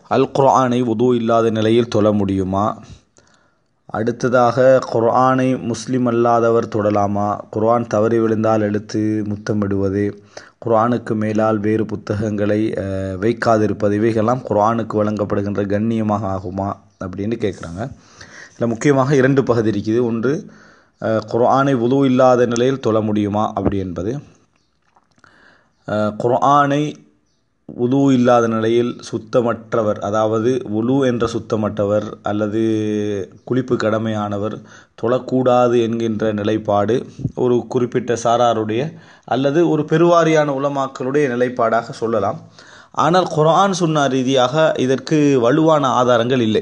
அல் குர்ஆனை உது இல்லாத நிலையில் தொழ முடியுமா அடுத்ததாக குர்ஆனை முஸ்லிம் அல்லாதவர் தொடலாமா குர்ஆன் தவறி விழுந்தால் எழுத்து முத்தமிடுவது குர்ஆனுக்கு மேலால் வேறு புத்தகங்களை அஹ், வைக்காதிருப்பது இவைகள்லாம் குர்ஆனுக்கு வழங்கப்படுகின்ற கண்ணியமாக ஆகுமா அப்படின்னு கேட்குறாங்க இதில் முக்கியமாக இரண்டு பகுதி இருக்குது ஒன்று அஹ், குர்ஆனை உது இல்லாத நிலையில் தொழ முடியுமா அப்படி என்பது அஹ், குர்ஆனை உது இல்லாத நிலையில் சுத்தமற்றவர் அதாவது உலு என்ற சுத்தமற்றவர் அல்லது குளிப்பு கடமையானவர் தொழக்கூடாது என்கின்ற நிலைப்பாடு ஒரு குறிப்பிட்ட சாராருடைய அல்லது ஒரு பெருவாரியான உலமாக்களுடைய நிலைப்பாடாக சொல்லலாம் ஆனால் குர்ஆன் சுன்னா ரீதியாக இதற்கு வலுவான ஆதாரங்கள் இல்லை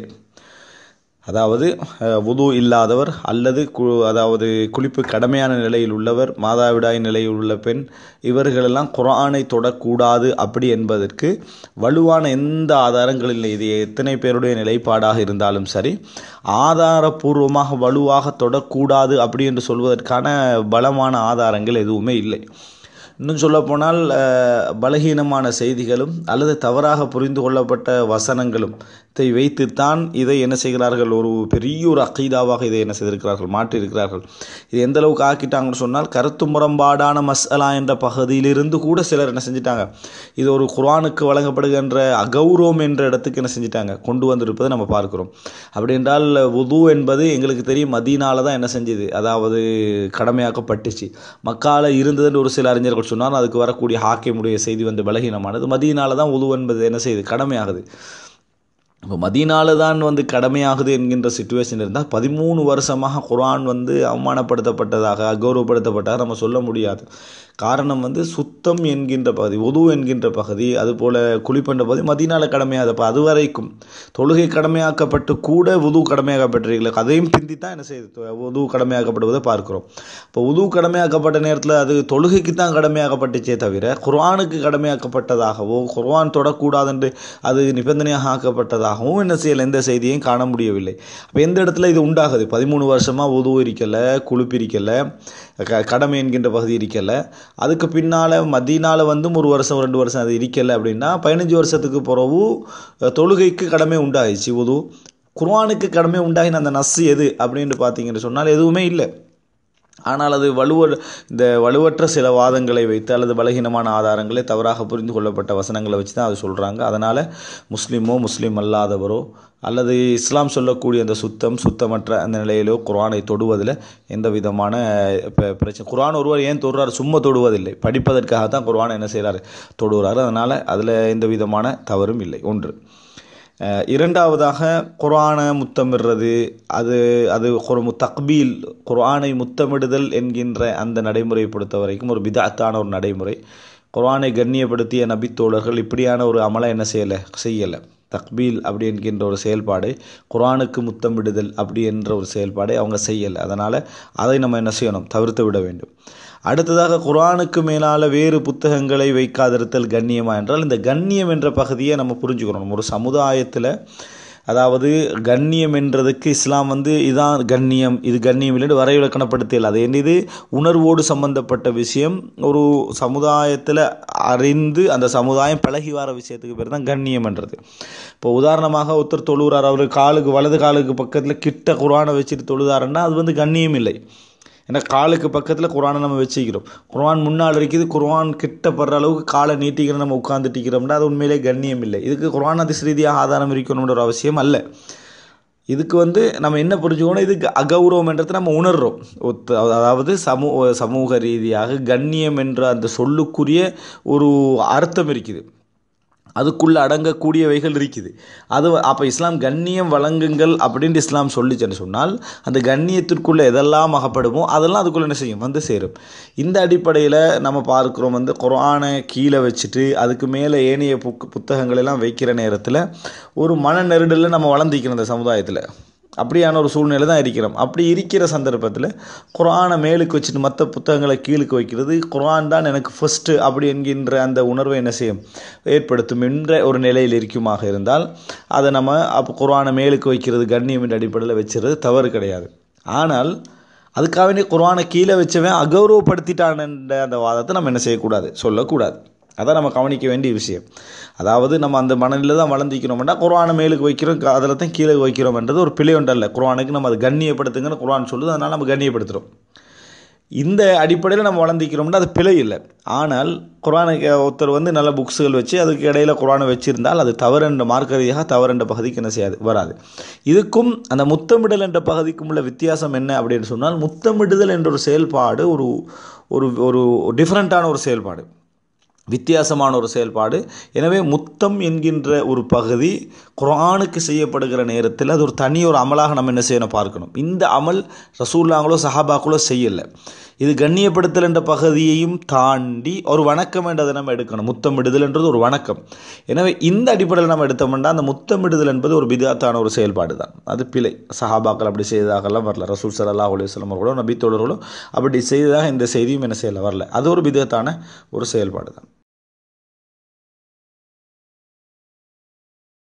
அதாவது அஹ், வுது இல்லாதவர் அல்லது கு அதாவது குளிப்பு கடமையான நிலையில் உள்ளவர் மாதாவிடாய் நிலையில் உள்ள பெண் இவர்களெல்லாம் குர்ஆனை தொடக்கூடாது அப்படி என்பதற்கு வலுவான எந்த ஆதாரங்கள் இல்லை இது எத்தனை பேருடைய நிலைப்பாடாக இருந்தாலும் சரி ஆதாரபூர்வமாக வலுவாக தொடக்கூடாது அப்படி என்று சொல்வதற்கான பலமான ஆதாரங்கள் எதுவுமே இல்லை இன்னும் சொல்லப்போனால் அஹ், பலகீனமான செய்திகளும் அல்லது தவறாக புரிந்து கொள்ளப்பட்ட வசனங்களும் இதை வைத்துத்தான் இதை என்ன செய்கிறார்கள் ஒரு பெரிய ஒரு அக்கீதாவாக இதை என்ன செய்திருக்கிறார்கள் மாற்றியிருக்கிறார்கள் இது எந்த அளவுக்கு ஆக்கிட்டாங்கன்னு சொன்னால் கருத்து முரண்பாடான மஸ்அலா என்ற பகுதியிலிருந்து கூட சிலர் என்ன செஞ்சிட்டாங்க இது ஒரு குர்ஆனுக்கு வழங்கப்படுகின்ற அகௌரவம் என்ற இடத்துக்கு என்ன செஞ்சிட்டாங்க கொண்டு வந்திருப்பதை நம்ம பார்க்கிறோம் அப்படி என்றால் வுது என்பது எங்களுக்கு தெரியும் மதீனால தான் என்ன செஞ்சது அதாவது கடமையாக்கப்பட்டுச்சு மக்கால இருந்ததுன்னு ஒரு சில அறிஞர்கள் சொன்னால் அதுக்கு வரக்கூடிய ஹாக்கிமுடைய செய்தி வந்து பலகீனமானது மதீனால தான் உது என்பது என்ன செய்யுது கடமையாகுது இப்போ மதீனால தான் வந்து கடமையாகுது என்கின்ற சுச்சுவேஷன் இருந்தால் பதிமூணு வருஷமாக குர்ஆன் வந்து அவமானப்படுத்தப்பட்டதாக அகௌரவப்படுத்தப்பட்டதாக நம்ம சொல்ல முடியாது காரணம் வந்து சுத்தம் என்கின்ற பகுதி உது என்கின்ற பகுதி அதுபோல் குளிப்பென்ற பகுதி மதீனால கடமையாகுது அப்போ அது வரைக்கும் தொழுகை கடமையாக்கப்பட்டு கூட உது கடமையாக்கப்பட்டிருக்கல அதையும் பிந்தி தான் என்ன செய்யுது உது கடமையாக்கப்படுவதை பார்க்கிறோம் இப்போ உது கடமையாக்கப்பட்ட நேரத்தில் அது தொழுகைக்கு தான் கடமையாக்கப்பட்டுச்சே தவிர குர்ஆனுக்கு கடமையாக்கப்பட்டதாகவோ குர்ஆன் தொடக்கூடாது என்று அது நிபந்தனையாக ஆக்கப்பட்டதாகவும் என்ன செய்யலை எந்த செய்தியையும் காண முடியவில்லை அப்போ எந்த இடத்துல இது உண்டாகுது பதிமூணு வருஷமாக உது இருக்கல குளிப்பு இருக்கல க கடமை என்கின்ற பகுதி இருக்கல அதுக்கு பின்னால் மதியனால் வந்தும் ஒரு வருஷம் ரெண்டு வருஷம் அது இருக்கல அப்படின்னா பதினஞ்சு வருஷத்துக்கு பிறகு அஹ், தொழுகைக்கு கடமை உண்டாயிடுச்சு உது குர்ஆனுக்கு கடமை உண்டாகின அந்த நஸ் எது அப்படின்னு பார்த்தீங்கன்னு சொன்னால் எதுவுமே இல்லை ஆனால் அது வலுவ இந்த வலுவற்ற சில வாதங்களை வைத்து அல்லது பலகீனமான ஆதாரங்களை தவறாக புரிந்து கொள்ளப்பட்ட வசனங்களை வச்சு தான் அது சொல்கிறாங்க அதனால் முஸ்லீமோ முஸ்லீம் அல்லாதவரோ அல்லது இஸ்லாம் சொல்லக்கூடிய அந்த சுத்தம் சுத்தமற்ற அந்த நிலையிலோ குர்ஆனை தொடுவதில் எந்த விதமான இப்போ பிரச்சனை குர்ஆன் ஒருவர் ஏன் தொடுறாரு சும்மா தொடுவதில்லை படிப்பதற்காக தான் குர்ஆனை என்ன செய்கிறாரு தொடுகிறாரு அதனால் அதில் எந்த விதமான தவறும் இல்லை ஒன்று அஹ் இரண்டாவதாக குர்ஆனை முத்தமிடுறது அது அது ஒரு மு- தக்பீல் குர்ஆனை முத்தமிடுதல் என்கின்ற அந்த நடைமுறையை பொறுத்த வரைக்கும் ஒரு பிதாத்தான ஒரு நடைமுறை குர்ஆனை கண்ணியப்படுத்திய நபித்தோழர்கள் இப்படியான ஒரு அமலை என்ன செய்யலை செய்யலை தக்பீல் அப்படி என்கின்ற ஒரு செயல்பாடு குர்ஆனுக்கு முத்தமிடுதல் அப்படி என்ற ஒரு செயல்பாடை அவங்க செய்யலை அதனால் அதை நம்ம என்ன செய்யணும் தவிர்த்து விட வேண்டும் அடுத்ததாக குர்ஆனுக்கு மேலால் வேறு புத்தகங்களை வைக்காதிருத்தல் கண்ணியமா என்றால் இந்த கண்ணியம் என்ற பகுதியை நம்ம புரிஞ்சுக்கணும் ஒரு சமுதாயத்தில் அதாவது கண்ணியம் என்றதுக்கு இஸ்லாம் வந்து இதான் கண்ணியம் இது கண்ணியம் இல்லைன்னு வரைவிலக்கணப்படுத்தல அது என்ன இது உணர்வோடு சம்பந்தப்பட்ட விஷயம் ஒரு சமுதாயத்தில் அறிந்து அந்த சமுதாயம் பழகி வர விஷயத்துக்கு பேர் தான் கண்ணியம்ன்றது இப்போ உதாரணமாக ஒருத்தர் தொழுகிறார் அவர் காலுக்கு வலது காலுக்கு பக்கத்தில் கிட்ட குர்ஆனை வச்சுட்டு தொழுதாருன்னா அது வந்து கண்ணியம் இல்லை ஏன்னா காலுக்கு பக்கத்தில் குர்ஆனை நம்ம வச்சுக்கிறோம் குர்ஆன் முன்னால் இருக்குது குர்ஆன் கிட்ட படுற அளவுக்கு காலை நீட்டிக்கிற நம்ம உட்காந்துட்டிக்கிறோம்னா அது உண்மையிலே கண்ணியம் இல்லை இதுக்கு குர்ஆன் அதிஸ் ரீதியாக ஆதாரம் இருக்கணும்ன்ற ஒரு அவசியம் அல்ல இதுக்கு வந்து நம்ம என்ன புரிஞ்சுக்கணும் இதுக்கு அகௌரவம்ன்றதை நம்ம உணர்றோம் ஒத்த- அதாவது சமூக சமூக ரீதியாக கண்ணியம் என்ற அந்த சொல்லுக்குரிய ஒரு அர்த்தம் இருக்குது அதுக்குள்ளே அடங்கக்கூடியவைகள் இருக்குது அது அப்போ இஸ்லாம் கண்ணியம் வழங்குங்கள் அப்படின்ட்டு இஸ்லாம் சொல்லிச்சுன்னு சொன்னால் அந்த கண்ணியத்திற்குள்ளே எதெல்லாம் அகப்படுமோ அதெல்லாம் அதுக்குள்ளே என்ன செய்யும் வந்து சேரும் இந்த அடிப்படையில் நம்ம பார்க்குறோம் வந்து குர்ஆனை கீழே வச்சுட்டு அதுக்கு மேலே ஏனைய புக் புத்தகங்கள் எல்லாம் வைக்கிற நேரத்தில் ஒரு மன நெருடலில் நம்ம வளர்ந்திக்கிறோம் இந்த சமுதாயத்தில் அப்படியான ஒரு சூழ்நிலை தான் இருக்கிறோம் அப்படி இருக்கிற சந்தர்ப்பத்தில் குர்ஆனை மேலுக்கு வச்சுட்டு மற்ற புத்தகங்களை கீழுக்கு வைக்கிறது குர்ஆன் தான் எனக்கு ஃபஸ்ட்டு அப்படி என்கின்ற அந்த உணர்வை என்ன செய்யும் ஏற்படுத்தும் என்ற ஒரு நிலையில் இருக்குமாக இருந்தால் அதை நம்ம அப்போ குர்ஆனை மேலுக்கு வைக்கிறது கண்ணியம் என்ற அடிப்படையில் வச்சுறது தவறு கிடையாது ஆனால் அதுக்காக வேண்டிய குர்ஆனை கீழே வச்சவன் அகௌரவப்படுத்திட்டான் என்ற அந்த வாதத்தை நம்ம என்ன செய்யக்கூடாது சொல்லக்கூடாது அதான் நம்ம கவனிக்க வேண்டிய விஷயம் அதாவது நம்ம அந்த மனநிலை தான் வளர்ந்திக்கிறோம்னா குர்ஆனை மேலுக்கு வைக்கிறோம் அதில் தான் கீழே வைக்கிறோம்ன்றது ஒரு பிழை ஒன்றல்ல குர்ஆனுக்கு நம்ம அதை கண்ணியப்படுத்துங்கன்னு குர்ஆன் சொல்லுது அதனால் நம்ம கண்ணியப்படுத்துகிறோம் இந்த அடிப்படையில் நம்ம வளர்ந்திக்கிறோம்னா அது பிழை இல்லை ஆனால் குரானுக்கு ஒருத்தர் வந்து நல்ல புக்ஸுகள் வச்சு அதுக்கு இடையில குரானை வச்சிருந்தால் அது தவறென்ற மார்க்க ரீதியாக தவறென்ற பகுதிக்கு என்ன செய்யாது வராது இதுக்கும் அந்த முத்தமிடல் என்ற பகுதிக்கும் உள்ள வித்தியாசம் என்ன அப்படின்னு சொன்னால் முத்தமிடுதல் என்ற ஒரு செயல்பாடு ஒரு ஒரு ஒரு டிஃப்ரெண்ட்டான ஒரு செயல்பாடு வித்தியாசமான ஒரு செயல்பாடு எனவே முத்தம் என்கின்ற ஒரு பகுதி குர்ஆனுக்கு செய்யப்படுகிற நேரத்தில் அது ஒரு தனி ஒரு அமலாக நம்ம என்ன செய்யணும் பார்க்கணும் இந்த அமல் ரசூல்லாங்களோ சஹாபாக்களோ செய்யலை இது கண்ணியப்படுத்தல் என்ற பகுதியையும் தாண்டி ஒரு வணக்கம் என்றதை நம்ம எடுக்கணும் முத்தமிடுதல் என்றது ஒரு வணக்கம் எனவே இந்த அடிப்படையில் நம்ம எடுத்தோம்னா அந்த முத்தமிடுதல் என்பது ஒரு பிதாத்தான ஒரு செயல்பாடு தான் அது பிழை சஹாபாக்கள் அப்படி செய்ததாகலாம் வரல ரசூல் சல்லா அலுவலம் அவர்களோ நபி தோழர்களோ அப்படி செய்ததாக இந்த செய்தியும் என்ன செய்யல வரல அது ஒரு பிதத்தான ஒரு செயல்பாடு தான்